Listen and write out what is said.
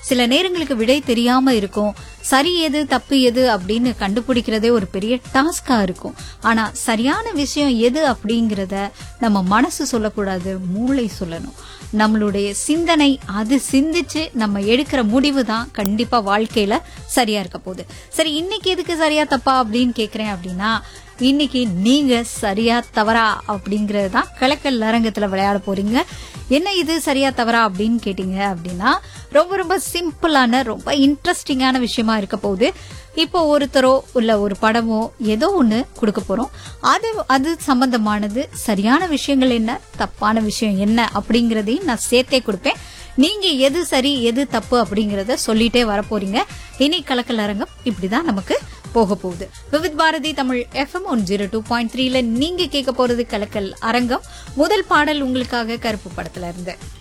சில நேரங்களுக்கு விடை தெரியாம இருக்கும் சரி எது தப்பு எது அப்படின்னு கண்டுபிடிக்கிறதே ஒரு பெரிய டாஸ்கா இருக்கும் ஆனா சரியான விஷயம் எது அப்படிங்கறத நம்ம மனசு சொல்லக்கூடாது மூளை சொல்லணும் நம்மளுடைய சிந்தனை அது சிந்திச்சு நம்ம எடுக்கிற முடிவு தான் கண்டிப்பா வாழ்க்கையில சரியா இருக்க போகுது சரி இன்னைக்கு எதுக்கு சரியா தப்பா அப்படின்னு கேக்குறேன் அப்படின்னா இன்னைக்கு நீங்க சரியா தவறா அப்படிங்கறது தான் கலக்கல் அரங்கத்துல விளையாட போறீங்க என்ன இது சரியா தவறா அப்படின்னு கேட்டீங்க அப்படின்னா ரொம்ப ரொம்ப சிம்பிளான ரொம்ப இன்ட்ரெஸ்டிங்கான விஷயமா இருக்க போகுது இப்போ ஒருத்தரோ இல்ல ஒரு படமோ ஏதோ ஒண்ணு கொடுக்க போறோம் அது அது சம்பந்தமானது சரியான விஷயங்கள் என்ன தப்பான விஷயம் என்ன அப்படிங்கறதையும் நான் சேர்த்தே கொடுப்பேன் நீங்க எது சரி எது தப்பு அப்படிங்கறத சொல்லிட்டே வரப்போறீங்க இனி கலக்கல் அரங்கம் இப்படிதான் நமக்கு போக போகுது Vividh Bharati Tamil FM one zero two point த்ரீல நீங்க கேட்க போறது கலக்கல் அரங்கம் முதல் பாடல் உங்களுக்காக கருப்பு படத்துல இருந்து